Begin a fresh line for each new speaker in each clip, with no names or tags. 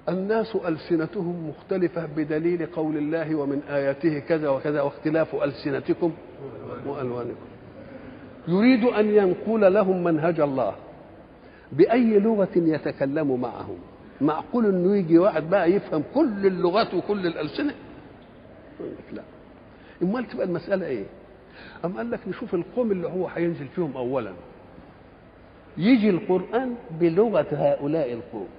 الناس ألسنتهم مختلفة بدليل قول الله ومن آياته كذا وكذا واختلاف ألسنتكم وألوانكم يريد أن ينقل لهم منهج الله بأي لغة يتكلم معهم معقول انه يجي واحد بقى يفهم كل اللغات وكل الالسنه يقول لك لا امال تبقى المساله ايه ام قال لك نشوف القوم اللي هو هينزل فيهم اولا يجي القران بلغه هؤلاء القوم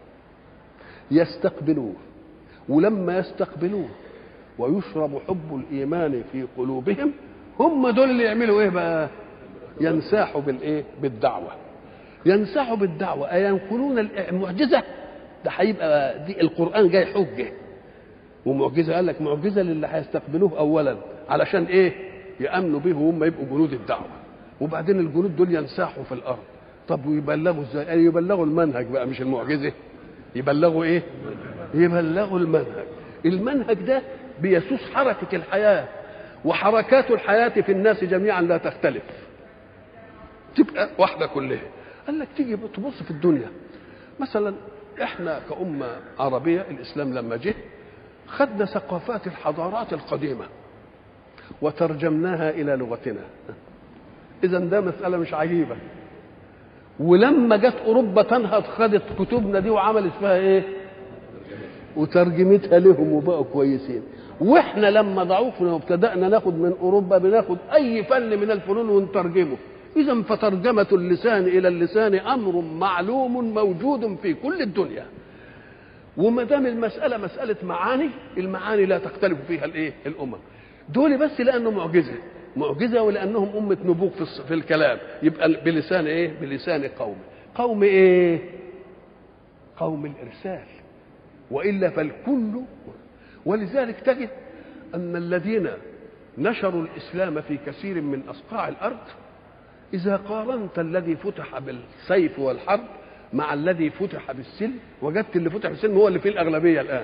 يستقبلوه ولما يستقبلوه ويشرب حب الايمان في قلوبهم هم دول اللي يعملوا ايه بقى ينساحوا بالايه بالدعوه ينسحوا بالدعوه اينقلون المعجزه ده هيبقى دي القران جاي حجه ومعجزه قال لك معجزه للي هيستقبلوه اولا علشان ايه يامنوا به وهم يبقوا جنود الدعوه وبعدين الجنود دول ينساحوا في الارض طب ويبلغوا ازاي يعني يبلغوا المنهج بقى مش المعجزه يبلغوا ايه يبلغوا المنهج المنهج ده بيسوس حركه الحياه وحركات الحياه في الناس جميعا لا تختلف تبقى واحده كلها قال لك تيجي تبص في الدنيا مثلا احنا كأمة عربية الإسلام لما جه خدنا ثقافات الحضارات القديمة وترجمناها إلى لغتنا إذا ده مسألة مش عجيبة ولما جت أوروبا تنهض خدت كتبنا دي وعملت فيها إيه؟ وترجمتها لهم وبقوا كويسين واحنا لما ضعفنا وابتدأنا ناخد من أوروبا بناخد أي فن من الفنون ونترجمه إذا فترجمة اللسان إلى اللسان أمر معلوم موجود في كل الدنيا وما دام المسألة مسألة معاني المعاني لا تختلف فيها الإيه؟ الأمم دول بس لأنه معجزة معجزة ولأنهم أمة نبوغ في, في الكلام يبقى بلسان إيه؟ بلسان قوم قوم إيه؟ قوم الإرسال وإلا فالكل ولذلك تجد أن الذين نشروا الإسلام في كثير من أصقاع الأرض إذا قارنت الذي فتح بالسيف والحرب مع الذي فتح بالسلم وجدت اللي فتح بالسلم هو اللي فيه الأغلبية الآن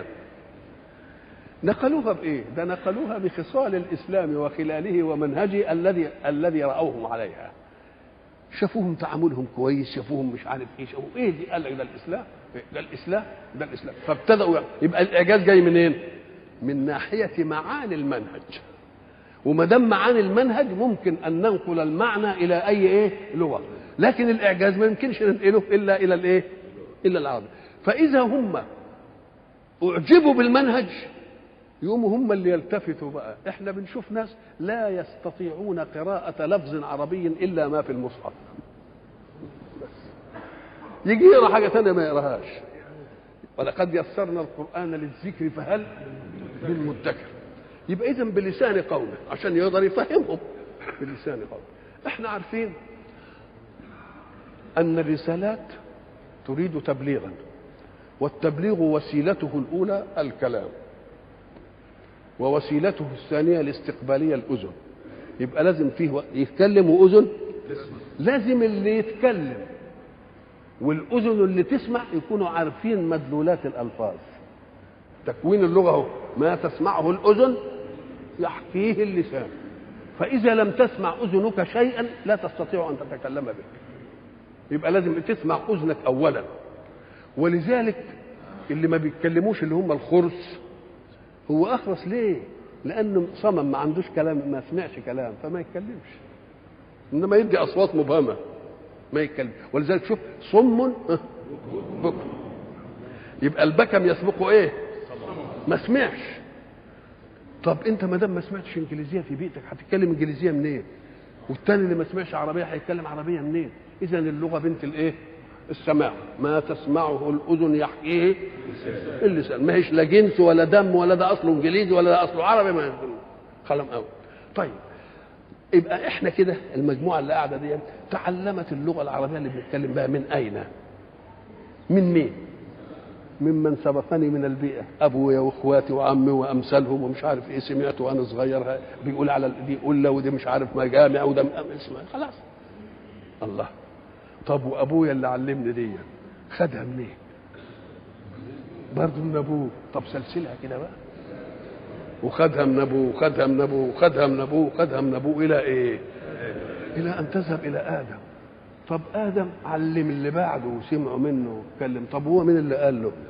نقلوها بإيه؟ ده نقلوها بخصال الإسلام وخلاله ومنهجه الذي الذي رأوهم عليها شافوهم تعاملهم كويس شافوهم مش عارف ايه شافوهم ايه دي قال لك ده الاسلام ده الاسلام ده الاسلام فابتدأوا يبقى الاعجاز جاي منين؟ من ناحيه معاني المنهج وما دام معاني المنهج ممكن ان ننقل المعنى الى اي ايه لغه لكن الاعجاز ما يمكنش ننقله الا الى الايه الا العربي فاذا هم اعجبوا بالمنهج يقوموا هم اللي يلتفتوا بقى احنا بنشوف ناس لا يستطيعون قراءة لفظ عربي إلا ما في المصحف بس يجي يقرا حاجة ثانية ما يقراهاش ولقد يسرنا القرآن للذكر فهل من مدكر يبقى اذا بلسان قومه عشان يقدر يفهمهم بلسان قومه احنا عارفين ان الرسالات تريد تبليغا والتبليغ وسيلته الاولى الكلام ووسيلته الثانيه الاستقباليه الاذن يبقى لازم فيه يتكلم واذن لازم اللي يتكلم والاذن اللي تسمع يكونوا عارفين مدلولات الالفاظ تكوين اللغه اهو ما تسمعه الاذن يحكيه اللسان فإذا لم تسمع أذنك شيئا لا تستطيع أن تتكلم به يبقى لازم تسمع أذنك أولا ولذلك اللي ما بيتكلموش اللي هم الخرس هو أخرس ليه؟ لأنه صمم ما عندوش كلام ما سمعش كلام فما يتكلمش إنما يدي أصوات مبهمة ما يتكلم ولذلك شوف صم بكم يبقى البكم يسبقه ايه؟ ما سمعش طب انت ما دام ما سمعتش انجليزيه في بيتك هتتكلم انجليزيه منين؟ إيه؟ والتاني اللي ما سمعش عربيه هيتكلم عربيه منين؟ إيه؟ اذا اللغه بنت الايه؟ السماع ما تسمعه الاذن يحكيه اللسان ما هيش لا جنس ولا دم ولا ده اصله انجليزي ولا ده اصله عربي ما كلام قوي طيب يبقى احنا كده المجموعه اللي قاعده دي تعلمت اللغه العربيه اللي بنتكلم بها من اين؟ من مين؟ ممن سبقني من البيئة أبويا وإخواتي وعمي وأمثالهم ومش عارف إيه سمعت وأنا صغير بيقول على دي قلة ودي مش عارف مجامع وده اسمع خلاص الله طب وأبويا اللي علمني دي خدها منين؟ برضه من أبوه طب سلسلها كده بقى وخدها من أبوه وخدها من أبوه وخدها من أبوه وخدها من أبوه إلى إيه؟ إلى أن تذهب إلى آدم طب ادم علم اللي بعده وسمعوا منه واتكلم طب هو مين اللي قال له